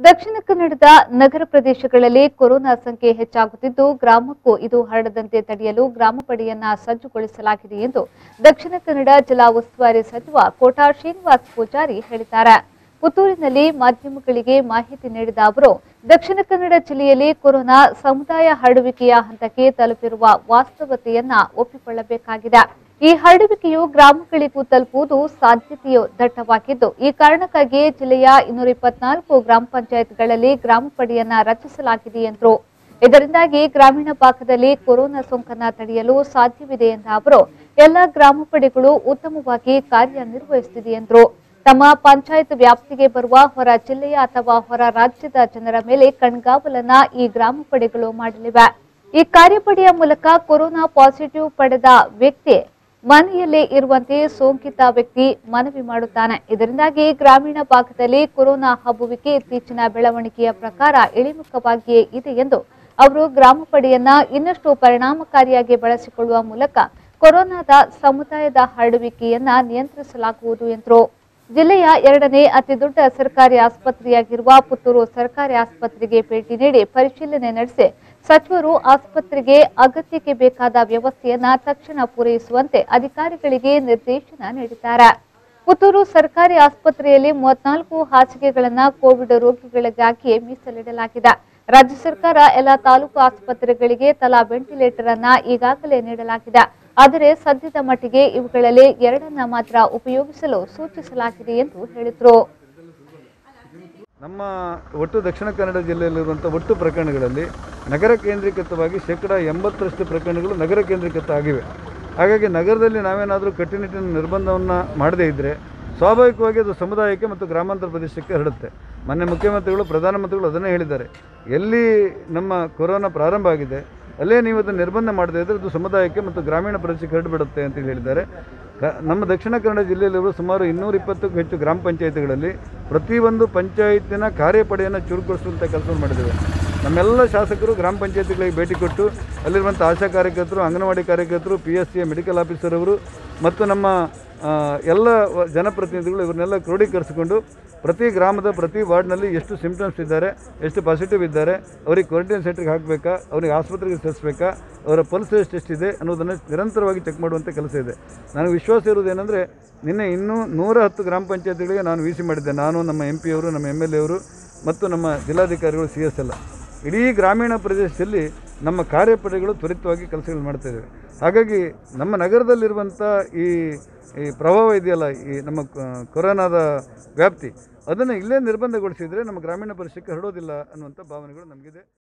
ದಕ್ಷಿಣ ಕನ್ನಡದ ನಗರ ಪ್ರದೇಶಗಳಲ್ಲಿ ಕೊರೋನಾ ಸಂಖ್ಯೆ ಹೆಚ್ಚಾಗುತ್ತಿದ್ದು ಗ್ರಾಮಕ್ಕೂ ಇದು ಹರಡದಂತೆ ತಡೆಯಲು ಗ್ರಾಮ ಪಡೆಯನ್ನ ಸಜ್ಜುಗೊಳಿಸಲಾಗಿದೆ ಎಂದು ದಕ್ಷಿಣ ಕನ್ನಡ ಜಿಲ್ಲಾ ಉಸ್ತುವಾರಿ ಸಚಿವ ಕೋಟಾ ಶ್ರೀನಿವಾಸ್ ಪೂಜಾರಿ ಹೇಳಿದ್ದಾರೆ ಪುತ್ತೂರಿನಲ್ಲಿ ಮಾಧ್ಯಮಗಳಿಗೆ ಮಾಹಿತಿ ನೀಡಿದ ಅವರು ದಕ್ಷಿಣ ಕನ್ನಡ ಜಿಲ್ಲೆಯಲ್ಲಿ ಕೊರೋನಾ ಸಮುದಾಯ ಹರಡುವಿಕೆಯ ಹಂತಕ್ಕೆ ತಲುಪಿರುವ ವಾಸ್ತವತೆಯನ್ನ ಒಪ್ಪಿಕೊಳ್ಳಬೇಕಾಗಿದೆ ಈ ಹರಡುವಿಕೆಯು ಗ್ರಾಮಗಳಿಗೂ ತಲುಪುವುದು ಸಾಧ್ಯತೆಯು ದಟ್ಟವಾಗಿದ್ದು ಈ ಕಾರಣಕ್ಕಾಗಿಯೇ ಜಿಲ್ಲೆಯ ಇನ್ನೂರ ಇಪ್ಪತ್ನಾಲ್ಕು ಗ್ರಾಮ ಪಂಚಾಯತ್ಗಳಲ್ಲಿ ಗ್ರಾಮ ಪಡೆಯನ್ನ ರಚಿಸಲಾಗಿದೆ ಎಂದರು ಇದರಿಂದಾಗಿ ಗ್ರಾಮೀಣ ಭಾಗದಲ್ಲಿ ಕೊರೋನಾ ಸೋಂಕನ್ನ ತಡೆಯಲು ಸಾಧ್ಯವಿದೆ ಎಂದ ಅವರು ಎಲ್ಲ ಗ್ರಾಮ ಪಡೆಗಳು ಉತ್ತಮವಾಗಿ ಕಾರ್ಯನಿರ್ವಹಿಸುತ್ತಿದೆ ಎಂದರು ತಮ್ಮ ಪಂಚಾಯತ್ ವ್ಯಾಪ್ತಿಗೆ ಬರುವ ಹೊರ ಜಿಲ್ಲೆಯ ಅಥವಾ ಹೊರ ರಾಜ್ಯದ ಜನರ ಮೇಲೆ ಕಣ್ಗಾವಲನ್ನ ಈ ಗ್ರಾಮ ಪಡೆಗಳು ಮಾಡಲಿವೆ ಈ ಕಾರ್ಯಪಡೆಯ ಮೂಲಕ ಕೊರೋನಾ ಪಾಸಿಟಿವ್ ಪಡೆದ ವ್ಯಕ್ತಿ ಮನೆಯಲ್ಲೇ ಇರುವಂತೆ ಸೋಂಕಿತ ವ್ಯಕ್ತಿ ಮನವಿ ಮಾಡುತ್ತಾನೆ ಇದರಿಂದಾಗಿ ಗ್ರಾಮೀಣ ಭಾಗದಲ್ಲಿ ಕೊರೋನಾ ಹಬ್ಬುವಿಕೆ ಇತ್ತೀಚಿನ ಬೆಳವಣಿಗೆಯ ಪ್ರಕಾರ ಇಳಿಮುಖವಾಗಿಯೇ ಇದೆ ಎಂದು ಅವರು ಗ್ರಾಮ ಪಡೆಯನ್ನ ಇನ್ನಷ್ಟು ಪರಿಣಾಮಕಾರಿಯಾಗಿ ಬಳಸಿಕೊಳ್ಳುವ ಮೂಲಕ ಕೊರೋನಾದ ಸಮುದಾಯದ ಹರಡುವಿಕೆಯನ್ನ ನಿಯಂತ್ರಿಸಲಾಗುವುದು ಎಂದರು ಜಿಲ್ಲೆಯ ಎರಡನೇ ಅತಿ ದೊಡ್ಡ ಸರ್ಕಾರಿ ಆಸ್ಪತ್ರೆಯಾಗಿರುವ ಪುತ್ತೂರು ಸರ್ಕಾರಿ ಆಸ್ಪತ್ರೆಗೆ ಭೇಟಿ ನೀಡಿ ಪರಿಶೀಲನೆ ನಡೆಸಿ ಸಚಿವರು ಆಸ್ಪತ್ರೆಗೆ ಅಗತ್ಯಕ್ಕೆ ಬೇಕಾದ ವ್ಯವಸ್ಥೆಯನ್ನ ತಕ್ಷಣ ಪೂರೈಸುವಂತೆ ಅಧಿಕಾರಿಗಳಿಗೆ ನಿರ್ದೇಶನ ನೀಡಿದ್ದಾರೆ ಪುತ್ತೂರು ಸರ್ಕಾರಿ ಆಸ್ಪತ್ರೆಯಲ್ಲಿ ಮೂವತ್ನಾಲ್ಕು ಹಾಸಿಗೆಗಳನ್ನ ಕೋವಿಡ್ ರೋಗಿಗಳಿಗಾಗಿಯೇ ಮೀಸಲಿಡಲಾಗಿದೆ ರಾಜ್ಯ ಸರ್ಕಾರ ಎಲ್ಲ ತಾಲೂಕು ಆಸ್ಪತ್ರೆಗಳಿಗೆ ತಲಾ ವೆಂಟಿಲೇಟರ್ ಅನ್ನ ಈಗಾಗಲೇ ನೀಡಲಾಗಿದೆ ಆದರೆ ಸದ್ಯದ ಮಟ್ಟಿಗೆ ಇವುಗಳಲ್ಲಿ ಎರಡನ್ನ ಮಾತ್ರ ಉಪಯೋಗಿಸಲು ಸೂಚಿಸಲಾಗಿದೆ ಎಂದು ಹೇಳಿದರು ನಮ್ಮ ಒಟ್ಟು ದಕ್ಷಿಣ ಕನ್ನಡ ಜಿಲ್ಲೆಯಲ್ಲಿರುವಂಥ ಒಟ್ಟು ಪ್ರಕರಣಗಳಲ್ಲಿ ನಗರ ಕೇಂದ್ರೀಕೃತವಾಗಿ ಶೇಕಡ ಎಂಬತ್ತರಷ್ಟು ಪ್ರಕರಣಗಳು ನಗರ ಕೇಂದ್ರೀಕೃತ ಆಗಿವೆ ಹಾಗಾಗಿ ನಗರದಲ್ಲಿ ನಾವೇನಾದರೂ ಕಟ್ಟುನಿಟ್ಟಿನ ನಿರ್ಬಂಧವನ್ನು ಮಾಡದೇ ಇದ್ದರೆ ಸ್ವಾಭಾವಿಕವಾಗಿ ಅದು ಸಮುದಾಯಕ್ಕೆ ಮತ್ತು ಗ್ರಾಮಾಂತರ ಪ್ರದೇಶಕ್ಕೆ ಹರಡುತ್ತೆ ಮೊನ್ನೆ ಮುಖ್ಯಮಂತ್ರಿಗಳು ಪ್ರಧಾನಮಂತ್ರಿಗಳು ಅದನ್ನೇ ಹೇಳಿದ್ದಾರೆ ಎಲ್ಲಿ ನಮ್ಮ ಕೊರೋನಾ ಪ್ರಾರಂಭ ಆಗಿದೆ ಅಲ್ಲೇ ನೀವು ಅದನ್ನು ನಿರ್ಬಂಧ ಮಾಡದೇ ಇದ್ದರೆ ಅದು ಸಮುದಾಯಕ್ಕೆ ಮತ್ತು ಗ್ರಾಮೀಣ ಪ್ರದೇಶಕ್ಕೆ ಹರಡಿಬಿಡುತ್ತೆ ಅಂತೇಳಿ ಹೇಳಿದ್ದಾರೆ ಕ- ನಮ್ಮ ದಕ್ಷಿಣ ಕನ್ನಡ ಜಿಲ್ಲೆಯಲ್ಲಿರುವ ಸುಮಾರು ಇನ್ನೂರ ಇಪ್ಪತ್ತಕ್ಕೂ ಹೆಚ್ಚು ಗ್ರಾಮ ಪಂಚಾಯಿತಿಗಳಲ್ಲಿ ಪ್ರತಿಯೊಂದು ಪಂಚಾಯತಿನ ಕಾರ್ಯಪಡೆಯನ್ನು ಚುರುಕುಗೊಳಿಸುವಂಥ ಕೆಲಸವನ್ನು ಮಾಡಿದ್ದೇವೆ ನಮ್ಮೆಲ್ಲ ಶಾಸಕರು ಗ್ರಾಮ ಪಂಚಾಯತಿಗಳಿಗೆ ಭೇಟಿ ಕೊಟ್ಟು ಅಲ್ಲಿರುವಂಥ ಆಶಾ ಕಾರ್ಯಕರ್ತರು ಅಂಗನವಾಡಿ ಕಾರ್ಯಕರ್ತರು P S C medical officer ಅವರು ಮತ್ತು ನಮ್ಮ ಆ, ಎಲ್ಲ ವ- ಜನಪ್ರತಿನಿಧಿಗಳು ಇವರನ್ನೆಲ್ಲ ಕ್ರೋಢೀಕರಿಸಿಕೊಂಡು ಪ್ರತಿ ಗ್ರಾಮದ ಪ್ರತಿ ವಾರ್ಡ್ನಲ್ಲಿ ಎಷ್ಟು ಸಿಂಪ್ಟಮ್ಸ್ ಇದ್ದಾರೆ ಎಷ್ಟು ಪಾಸಿಟಿವ್ ಇದ್ದಾರೆ ಅವರಿಗೆ ಕ್ವಾರಂಟೈನ್ ಸೆಂಟ್ರಿಗೆ ಹಾಕಬೇಕಾ ಅವರಿಗೆ ಆಸ್ಪತ್ರೆಗೆ ಸೇರಿಸ್ಬೇಕಾ ಅವರ ಪಲ್ಸ್ ಎಷ್ಟು ಎಷ್ಟಿದೆ ಅನ್ನೋದನ್ನು ನಿರಂತರವಾಗಿ ಚೆಕ್ ಮಾಡುವಂಥ ಕೆಲಸ ಇದೆ ನನಗೆ ವಿಶ್ವಾಸ ಇರುವುದೇನೆಂದರೆ ನಿನ್ನೆ ಇನ್ನೂ ನೂರ ಹತ್ತು ಗ್ರಾಮ ಪಂಚಾಯತಿಗಳಿಗೆ ನಾನು ವಿ ಸಿ ಮಾಡಿದ್ದೆ ನಾನು ನಮ್ಮ ಎಂ ಪಿಯವರು ನಮ್ಮ ಎಮ್ ಎಲ್ ಎವರು ಮತ್ತು ನಮ್ಮ ಜಿಲ್ಲಾಧಿಕಾರಿಗಳು ಸಿ ಎಸ್ ಎಲ್ಲ ಇಡೀ ಗ್ರಾಮೀಣ ಪ್ರದೇಶದಲ್ಲಿ ನಮ್ಮ ಕಾರ್ಯಪಡೆಗಳು ತ್ವರಿತವಾಗಿ ಕೆಲಸಗಳು ಮಾಡ್ತಾ ಇದ್ದೇವೆ ಹಾಗಾಗಿ ನಮ್ಮ ನಗರದಲ್ಲಿರುವಂಥ ಈ ಈ ಪ್ರಭಾವ ಇದೆಯಲ್ಲ ಈ ನಮ್ಮ ಕ- ಕೊರೋನಾದ ವ್ಯಾಪ್ತಿ ಅದನ್ನು ಇಲ್ಲೇ ನಿರ್ಬಂಧಗೊಳಿಸಿದರೆ ನಮ್ಮ ಗ್ರಾಮೀಣ ಪ್ರದೇಶಕ್ಕೆ ಹರಡೋದಿಲ್ಲ ಅನ್ನುವಂಥ ಭಾವನೆಗಳು ನಮಗಿದೆ